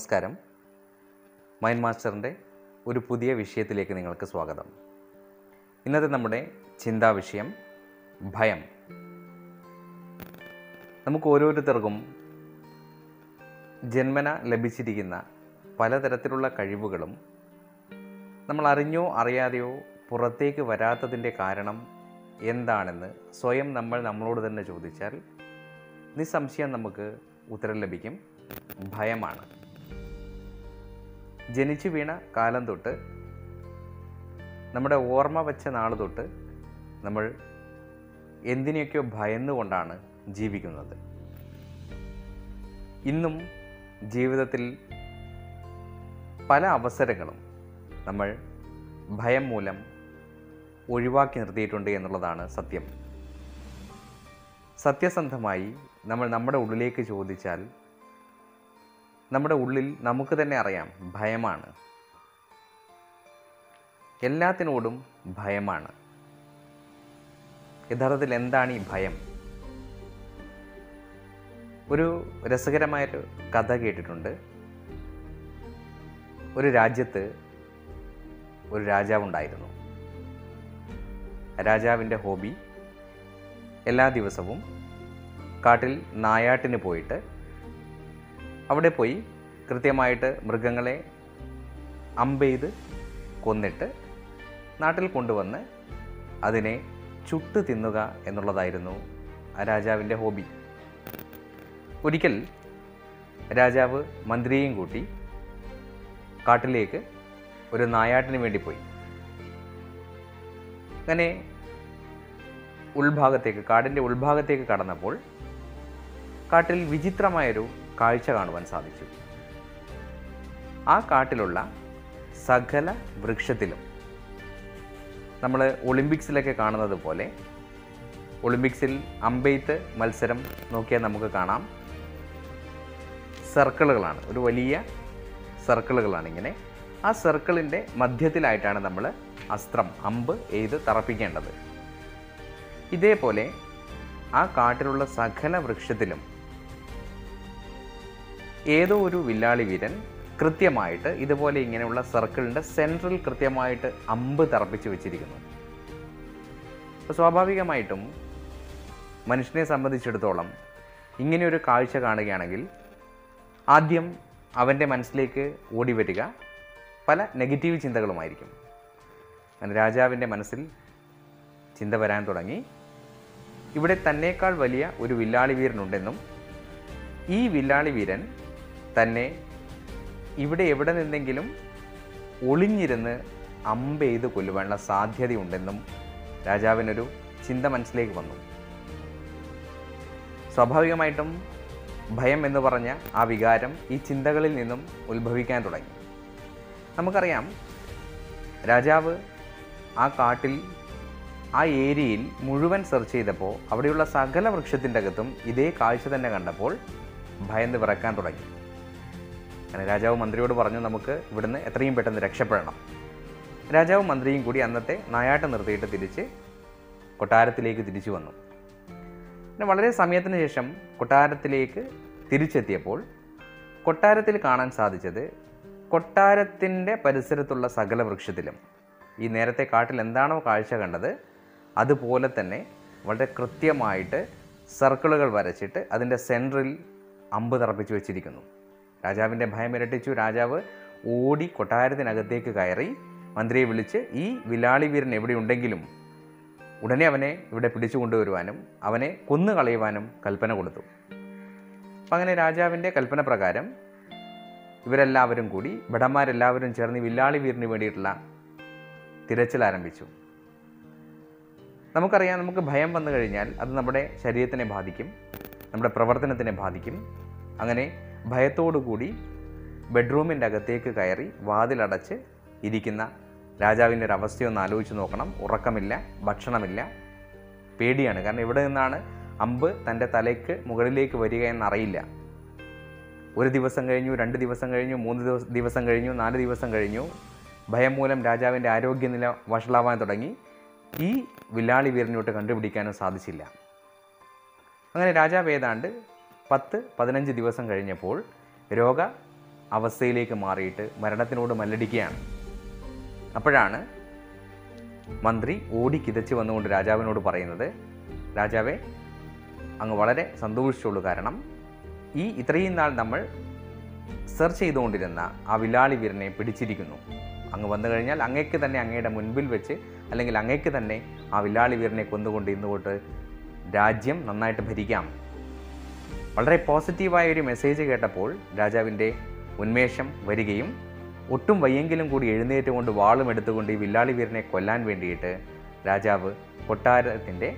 നമസ്കാരം മൈൻഡ് മാസ്റ്ററിൻ്റെ ഒരു പുതിയ വിഷയത്തിലേക്ക് നിങ്ങൾക്ക് സ്വാഗതം ഇന്നത്തെ നമ്മുടെ ചിന്താ വിഷയം ഭയം നമുക്ക് ഓരോരുത്തർക്കും ജന്മന ലഭിച്ചിരിക്കുന്ന പലതരത്തിലുള്ള കഴിവുകളും നമ്മൾ അറിഞ്ഞോ അറിയാതെയോ പുറത്തേക്ക് വരാത്തതിൻ്റെ കാരണം എന്താണെന്ന് സ്വയം നമ്മൾ നമ്മളോട് തന്നെ ചോദിച്ചാൽ നിസ്സംശയം നമുക്ക് ഉത്തരം ലഭിക്കും ഭയമാണ് ജനിച്ചു വീണ കാലം തൊട്ട് നമ്മുടെ ഓർമ്മ വച്ച നാൾ തൊട്ട് നമ്മൾ എന്തിനെയൊക്കെയോ ഭയന്നുകൊണ്ടാണ് ജീവിക്കുന്നത് ഇന്നും ജീവിതത്തിൽ പല അവസരങ്ങളും നമ്മൾ ഭയം മൂലം ഒഴിവാക്കി നിർത്തിയിട്ടുണ്ട് എന്നുള്ളതാണ് സത്യം സത്യസന്ധമായി നമ്മൾ നമ്മുടെ ഉള്ളിലേക്ക് ചോദിച്ചാൽ നമ്മുടെ ഉള്ളിൽ നമുക്ക് തന്നെ അറിയാം ഭയമാണ് എല്ലാത്തിനോടും ഭയമാണ് യഥാർത്ഥത്തിൽ എന്താണ് ഈ ഭയം ഒരു രസകരമായൊരു കഥ കേട്ടിട്ടുണ്ട് ഒരു രാജ്യത്ത് ഒരു രാജാവുണ്ടായിരുന്നു രാജാവിൻ്റെ ഹോബി എല്ലാ ദിവസവും കാട്ടിൽ നായാട്ടിന് പോയിട്ട് അവിടെ പോയി കൃത്യമായിട്ട് മൃഗങ്ങളെ അമ്പെയ്ത് കൊന്നിട്ട് നാട്ടിൽ കൊണ്ടുവന്ന് അതിനെ ചുട്ട് തിന്നുക എന്നുള്ളതായിരുന്നു ആ രാജാവിൻ്റെ ഹോബി ഒരിക്കൽ രാജാവ് മന്ത്രിയെയും കൂട്ടി കാട്ടിലേക്ക് ഒരു നായാട്ടിന് വേണ്ടി പോയി അങ്ങനെ ഉൾഭാഗത്തേക്ക് കാടിൻ്റെ ഉൾഭാഗത്തേക്ക് കടന്നപ്പോൾ കാട്ടിൽ വിചിത്രമായൊരു കാഴ്ച കാണുവാൻ സാധിച്ചു ആ കാട്ടിലുള്ള സകല വൃക്ഷത്തിലും നമ്മൾ ഒളിമ്പിക്സിലൊക്കെ കാണുന്നത് പോലെ ഒളിമ്പിക്സിൽ അമ്പെയ്ത്ത് മത്സരം നോക്കിയാൽ നമുക്ക് കാണാം സർക്കിളുകളാണ് ഒരു വലിയ സർക്കിളുകളാണ് ഇങ്ങനെ ആ സർക്കിളിൻ്റെ മധ്യത്തിലായിട്ടാണ് നമ്മൾ അസ്ത്രം അമ്പ് എയ്ത് തറപ്പിക്കേണ്ടത് ഇതേപോലെ ആ കാട്ടിലുള്ള സകല വൃക്ഷത്തിലും ഏതോ ഒരു വില്ലാളി വീരൻ കൃത്യമായിട്ട് ഇതുപോലെ ഇങ്ങനെയുള്ള സർക്കിളിൻ്റെ സെൻട്രൽ കൃത്യമായിട്ട് അമ്പ് തറപ്പിച്ച് വെച്ചിരിക്കുന്നു അപ്പോൾ സ്വാഭാവികമായിട്ടും മനുഷ്യനെ സംബന്ധിച്ചിടത്തോളം ഇങ്ങനെയൊരു കാഴ്ച കാണുകയാണെങ്കിൽ ആദ്യം അവൻ്റെ മനസ്സിലേക്ക് ഓടി വരിക പല നെഗറ്റീവ് ചിന്തകളുമായിരിക്കും അങ്ങനെ രാജാവിൻ്റെ മനസ്സിൽ ചിന്ത വരാൻ തുടങ്ങി ഇവിടെ തന്നേക്കാൾ വലിയ ഒരു വില്ലാളി വീരനുണ്ടെന്നും ഈ വില്ലാളി വീരൻ തന്നെ ഇവിടെ എവിടെ നിന്നെങ്കിലും ഒളിഞ്ഞിരുന്ന് അമ്പെയ്ത് കൊല്ലുവാനുള്ള സാധ്യതയുണ്ടെന്നും രാജാവിനൊരു ചിന്ത മനസ്സിലേക്ക് വന്നു സ്വാഭാവികമായിട്ടും ഭയം എന്ന് പറഞ്ഞ ആ വികാരം ഈ ചിന്തകളിൽ നിന്നും ഉത്ഭവിക്കാൻ തുടങ്ങി നമുക്കറിയാം രാജാവ് ആ കാട്ടിൽ ആ ഏരിയയിൽ മുഴുവൻ സെർച്ച് ചെയ്തപ്പോൾ അവിടെയുള്ള സകല വൃക്ഷത്തിൻ്റെ അകത്തും ഇതേ കാഴ്ച തന്നെ കണ്ടപ്പോൾ ഭയന്ന് വിറക്കാൻ തുടങ്ങി അങ്ങനെ രാജാവ് മന്ത്രിയോട് പറഞ്ഞു നമുക്ക് ഇവിടുന്ന് എത്രയും പെട്ടെന്ന് രക്ഷപ്പെടണം രാജാവും മന്ത്രിയും കൂടി അന്നത്തെ നായാട്ടം നിർത്തിയിട്ട് തിരിച്ച് കൊട്ടാരത്തിലേക്ക് തിരിച്ചു വന്നു പിന്നെ വളരെ സമയത്തിന് ശേഷം കൊട്ടാരത്തിലേക്ക് തിരിച്ചെത്തിയപ്പോൾ കൊട്ടാരത്തിൽ കാണാൻ സാധിച്ചത് കൊട്ടാരത്തിൻ്റെ പരിസരത്തുള്ള സകല വൃക്ഷത്തിലും ഈ നേരത്തെ കാട്ടിൽ എന്താണോ കാഴ്ച കണ്ടത് അതുപോലെ തന്നെ വളരെ കൃത്യമായിട്ട് സർക്കിളുകൾ വരച്ചിട്ട് അതിൻ്റെ സെൻട്രിൽ അമ്പ് തറപ്പിച്ച് വെച്ചിരിക്കുന്നു രാജാവിൻ്റെ ഭയം ഇരട്ടിച്ചു രാജാവ് ഓടി കൊട്ടാരത്തിനകത്തേക്ക് കയറി മന്ത്രിയെ വിളിച്ച് ഈ വിലാളി വീരൻ എവിടെയുണ്ടെങ്കിലും ഉടനെ അവനെ ഇവിടെ പിടിച്ചു കൊണ്ടുവരുവാനും അവനെ കൊന്നു കളയുവാനും കൽപ്പന കൊടുത്തു അപ്പം അങ്ങനെ രാജാവിൻ്റെ കൽപ്പന പ്രകാരം ഇവരെല്ലാവരും കൂടി ഭടന്മാരെല്ലാവരും ചേർന്ന് ഈ വില്ലാളി വീരന് വേണ്ടിയിട്ടുള്ള തിരച്ചിൽ ആരംഭിച്ചു നമുക്കറിയാം നമുക്ക് ഭയം വന്നു കഴിഞ്ഞാൽ അത് നമ്മുടെ ശരീരത്തിനെ ബാധിക്കും നമ്മുടെ പ്രവർത്തനത്തിനെ ബാധിക്കും അങ്ങനെ ഭയത്തോടു കൂടി ബെഡ്റൂമിൻ്റെ അകത്തേക്ക് കയറി വാതിലടച്ച് ഇരിക്കുന്ന രാജാവിൻ്റെ ഒരു അവസ്ഥയൊന്ന് ആലോചിച്ച് നോക്കണം ഉറക്കമില്ല ഭക്ഷണമില്ല പേടിയാണ് കാരണം ഇവിടെ നിന്നാണ് അമ്പ് തൻ്റെ തലയ്ക്ക് മുകളിലേക്ക് വരിക എന്നറിയില്ല ഒരു ദിവസം കഴിഞ്ഞു രണ്ട് ദിവസം കഴിഞ്ഞു മൂന്ന് ദിവസ ദിവസം കഴിഞ്ഞു നാല് ദിവസം കഴിഞ്ഞു ഭയം മൂലം രാജാവിൻ്റെ ആരോഗ്യനില വഷളാവാൻ തുടങ്ങി ഈ വില്ലാളി വീരനോട്ട് കണ്ടുപിടിക്കാനും സാധിച്ചില്ല അങ്ങനെ രാജാവ് ഏതാണ്ട് പത്ത് പതിനഞ്ച് ദിവസം കഴിഞ്ഞപ്പോൾ രോഗ അവസ്ഥയിലേക്ക് മാറിയിട്ട് മരണത്തിനോട് മല്ലടിക്കുകയാണ് അപ്പോഴാണ് മന്ത്രി ഓടി കിതച്ച് വന്നുകൊണ്ട് രാജാവിനോട് പറയുന്നത് രാജാവേ അങ്ങ് വളരെ സന്തോഷിച്ചുള്ളൂ കാരണം ഈ ഇത്രയും നാൾ നമ്മൾ സെർച്ച് ചെയ്തുകൊണ്ടിരുന്ന ആ വില്ലാളി വീരനെ പിടിച്ചിരിക്കുന്നു അങ്ങ് വന്നു കഴിഞ്ഞാൽ അങ്ങേക്ക് തന്നെ അങ്ങയുടെ മുൻപിൽ വെച്ച് അല്ലെങ്കിൽ അങ്ങേക്ക് തന്നെ ആ വില്ലാളി വീരനെ കൊന്നുകൊണ്ട് ഇന്ന് തൊട്ട് രാജ്യം നന്നായിട്ട് ഭരിക്കാം വളരെ പോസിറ്റീവായ ഒരു മെസ്സേജ് കേട്ടപ്പോൾ രാജാവിൻ്റെ ഉന്മേഷം വരികയും ഒട്ടും വയ്യെങ്കിലും കൂടി എഴുന്നേറ്റുകൊണ്ട് വാളും എടുത്തുകൊണ്ട് ഈ വില്ലാളി വീരനെ കൊല്ലാൻ വേണ്ടിയിട്ട് രാജാവ് കൊട്ടാരത്തിൻ്റെ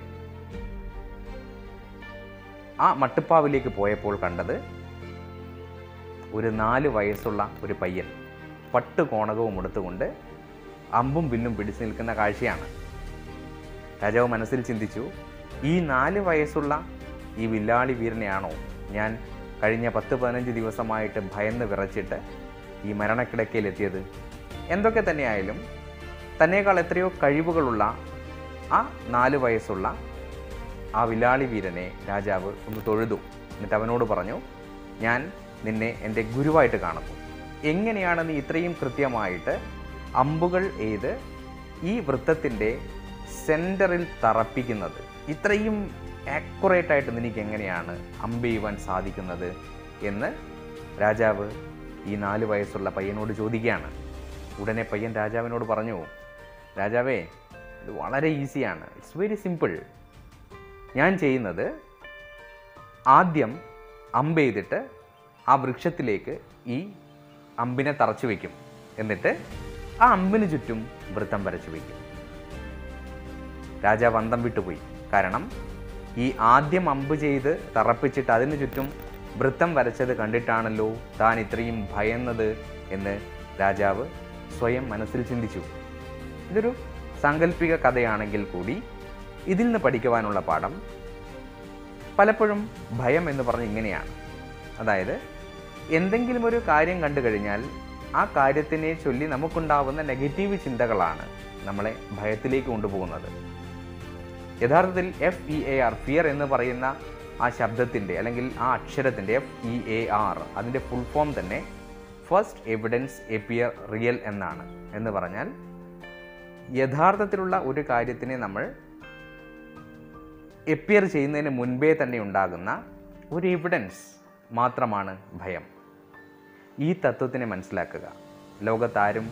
ആ മട്ടുപ്പാവിലേക്ക് പോയപ്പോൾ കണ്ടത് ഒരു നാല് വയസ്സുള്ള ഒരു പയ്യൻ പട്ട് കോണകവും എടുത്തുകൊണ്ട് അമ്പും വില്ലും പിടിച്ചു നിൽക്കുന്ന കാഴ്ചയാണ് രാജാവ് മനസ്സിൽ ചിന്തിച്ചു ഈ നാല് വയസ്സുള്ള ഈ വില്ലാളി വീരനെയാണോ ഞാൻ കഴിഞ്ഞ പത്ത് പതിനഞ്ച് ദിവസമായിട്ട് ഭയന്ന് വിറച്ചിട്ട് ഈ മരണക്കിടക്കയിലെത്തിയത് എന്തൊക്കെ തന്നെയായാലും തന്നേക്കാൾ എത്രയോ കഴിവുകളുള്ള ആ നാല് വയസ്സുള്ള ആ വില്ലാളി വീരനെ രാജാവ് ഒന്ന് തൊഴുതു എന്നിട്ട് അവനോട് പറഞ്ഞു ഞാൻ നിന്നെ എൻ്റെ ഗുരുവായിട്ട് കാണുന്നു എങ്ങനെയാണ് നീ ഇത്രയും കൃത്യമായിട്ട് അമ്പുകൾ എയ്ത് ഈ വൃത്തത്തിൻ്റെ സെൻറ്ററിൽ തറപ്പിക്കുന്നത് ഇത്രയും ആക്യുറേറ്റ് ആയിട്ട് നിനക്ക് എങ്ങനെയാണ് അമ്പ് ചെയ്യുവാൻ സാധിക്കുന്നത് എന്ന് രാജാവ് ഈ നാല് വയസ്സുള്ള പയ്യനോട് ചോദിക്കുകയാണ് ഉടനെ പയ്യൻ രാജാവിനോട് പറഞ്ഞു രാജാവേ ഇത് വളരെ ഈസിയാണ് ഇറ്റ്സ് വെരി സിമ്പിൾ ഞാൻ ചെയ്യുന്നത് ആദ്യം അമ്പ് ചെയ്തിട്ട് ആ വൃക്ഷത്തിലേക്ക് ഈ അമ്പിനെ തറച്ചു വയ്ക്കും എന്നിട്ട് ആ അമ്പിന് ചുറ്റും വൃത്തം വരച്ചു വയ്ക്കും രാജാവ് അന്തം വിട്ടുപോയി കാരണം ഈ ആദ്യം അമ്പ് ചെയ്ത് തറപ്പിച്ചിട്ട് അതിന് ചുറ്റും വൃത്തം വരച്ചത് കണ്ടിട്ടാണല്ലോ താൻ ഇത്രയും ഭയന്നത് എന്ന് രാജാവ് സ്വയം മനസ്സിൽ ചിന്തിച്ചു ഇതൊരു സാങ്കല്പിക കഥയാണെങ്കിൽ കൂടി ഇതിൽ നിന്ന് പഠിക്കുവാനുള്ള പാഠം പലപ്പോഴും ഭയം എന്ന് പറഞ്ഞ് ഇങ്ങനെയാണ് അതായത് എന്തെങ്കിലും ഒരു കാര്യം കണ്ടു കഴിഞ്ഞാൽ ആ കാര്യത്തിനെ ചൊല്ലി നമുക്കുണ്ടാവുന്ന നെഗറ്റീവ് ചിന്തകളാണ് നമ്മളെ ഭയത്തിലേക്ക് കൊണ്ടുപോകുന്നത് യഥാർത്ഥത്തിൽ F E A R fear എന്ന് പറയുന്ന ആ ശബ്ദത്തിൻ്റെ അല്ലെങ്കിൽ ആ അക്ഷരത്തിൻ്റെ എഫ് ഇ എ ആർ അതിൻ്റെ ഫുൾ ഫോം തന്നെ ഫസ്റ്റ് എവിഡൻസ് എപ്പിയർ റിയൽ എന്നാണ് എന്ന് പറഞ്ഞാൽ യഥാർത്ഥത്തിലുള്ള ഒരു കാര്യത്തിനെ നമ്മൾ എപ്പിയർ ചെയ്യുന്നതിന് മുൻപേ തന്നെ ഉണ്ടാകുന്ന ഒരു എവിഡൻസ് മാത്രമാണ് ഭയം ഈ തത്വത്തിനെ മനസ്സിലാക്കുക ലോകത്താരും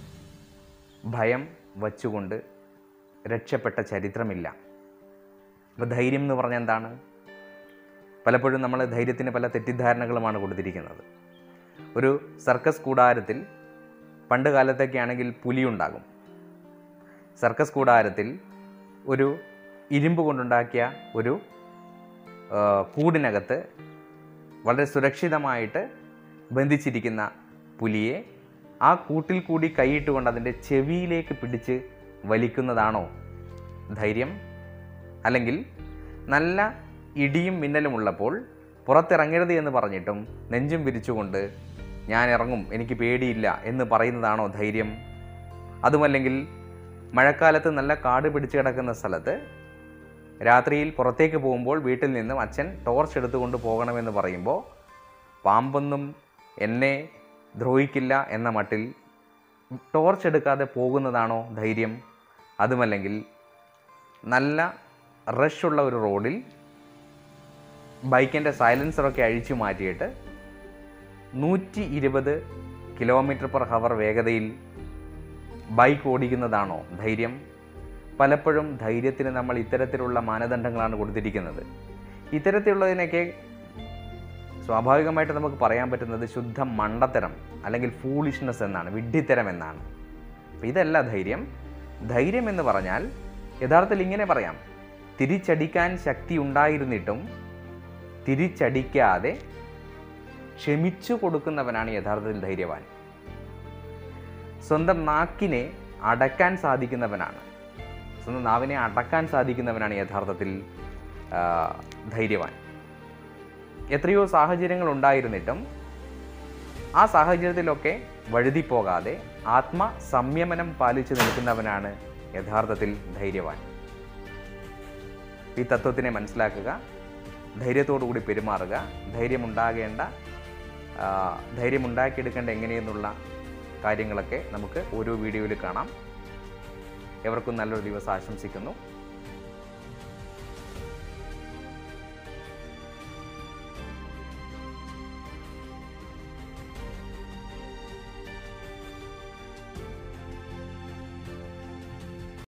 ഭയം വച്ചുകൊണ്ട് രക്ഷപ്പെട്ട ചരിത്രമില്ല അപ്പോൾ ധൈര്യം എന്ന് പറഞ്ഞാൽ എന്താണ് പലപ്പോഴും നമ്മൾ ധൈര്യത്തിന് പല തെറ്റിദ്ധാരണകളുമാണ് കൊടുത്തിരിക്കുന്നത് ഒരു സർക്കസ് കൂടാരത്തിൽ പണ്ട് കാലത്തൊക്കെ ആണെങ്കിൽ പുലിയുണ്ടാകും സർക്കസ് കൂടാരത്തിൽ ഒരു ഇരുമ്പ് കൊണ്ടുണ്ടാക്കിയ ഒരു ആ, കൂടിനകത്ത് വളരെ സുരക്ഷിതമായിട്ട് ബന്ധിച്ചിരിക്കുന്ന പുലിയെ ആ കൂട്ടിൽ കൂടി കൈയിട്ടുകൊണ്ട് അതിൻ്റെ ചെവിയിലേക്ക് പിടിച്ച് വലിക്കുന്നതാണോ ധൈര്യം അല്ലെങ്കിൽ നല്ല ഇടിയും മിന്നലും ഉള്ളപ്പോൾ പുറത്തിറങ്ങരുത് എന്ന് പറഞ്ഞിട്ടും നെഞ്ചും വിരിച്ചുകൊണ്ട് ഞാൻ ഇറങ്ങും എനിക്ക് പേടിയില്ല എന്ന് പറയുന്നതാണോ ധൈര്യം അതുമല്ലെങ്കിൽ മഴക്കാലത്ത് നല്ല കാട് പിടിച്ച് കിടക്കുന്ന സ്ഥലത്ത് രാത്രിയിൽ പുറത്തേക്ക് പോകുമ്പോൾ വീട്ടിൽ നിന്നും അച്ഛൻ ടോർച്ച് എടുത്തുകൊണ്ട് പോകണമെന്ന് പറയുമ്പോൾ പാമ്പൊന്നും എന്നെ ദ്രോഹിക്കില്ല എന്ന മട്ടിൽ ടോർച്ച് എടുക്കാതെ പോകുന്നതാണോ ധൈര്യം അതുമല്ലെങ്കിൽ നല്ല റഷുള്ള ഒരു റോഡിൽ ബൈക്കിൻ്റെ സൈലൻസറൊക്കെ അഴിച്ചു മാറ്റിയിട്ട് നൂറ്റി ഇരുപത് കിലോമീറ്റർ പെർ ഹവർ വേഗതയിൽ ബൈക്ക് ഓടിക്കുന്നതാണോ ധൈര്യം പലപ്പോഴും ധൈര്യത്തിന് നമ്മൾ ഇത്തരത്തിലുള്ള മാനദണ്ഡങ്ങളാണ് കൊടുത്തിരിക്കുന്നത് ഇത്തരത്തിലുള്ളതിനൊക്കെ സ്വാഭാവികമായിട്ട് നമുക്ക് പറയാൻ പറ്റുന്നത് ശുദ്ധ മണ്ടത്തരം അല്ലെങ്കിൽ ഫൂളിഷ്നെസ് എന്നാണ് വിഡ്ഢിത്തരം എന്നാണ് അപ്പം ഇതല്ല ധൈര്യം ധൈര്യം എന്ന് പറഞ്ഞാൽ യഥാർത്ഥത്തിൽ ഇങ്ങനെ പറയാം തിരിച്ചടിക്കാൻ ശക്തി ഉണ്ടായിരുന്നിട്ടും തിരിച്ചടിക്കാതെ ക്ഷമിച്ചു കൊടുക്കുന്നവനാണ് യഥാർത്ഥത്തിൽ ധൈര്യവാൻ സ്വന്തം നാക്കിനെ അടക്കാൻ സാധിക്കുന്നവനാണ് സ്വന്തം നാവിനെ അടക്കാൻ സാധിക്കുന്നവനാണ് യഥാർത്ഥത്തിൽ ആ, ധൈര്യവാൻ എത്രയോ സാഹചര്യങ്ങൾ ഉണ്ടായിരുന്നിട്ടും ആ സാഹചര്യത്തിലൊക്കെ വഴുതിപ്പോകാതെ ആത്മസംയമനം പാലിച്ചു നിൽക്കുന്നവനാണ് യഥാർത്ഥത്തിൽ ധൈര്യവാൻ ഈ തത്വത്തിനെ മനസ്സിലാക്കുക ധൈര്യത്തോടു കൂടി പെരുമാറുക ധൈര്യമുണ്ടാകേണ്ട ആ, ധൈര്യം ഉണ്ടാക്കിയെടുക്കേണ്ട എങ്ങനെയെന്നുള്ള കാര്യങ്ങളൊക്കെ നമുക്ക് ഓരോ വീഡിയോയിൽ കാണാം എവർക്കും നല്ലൊരു ദിവസം ആശംസിക്കുന്നു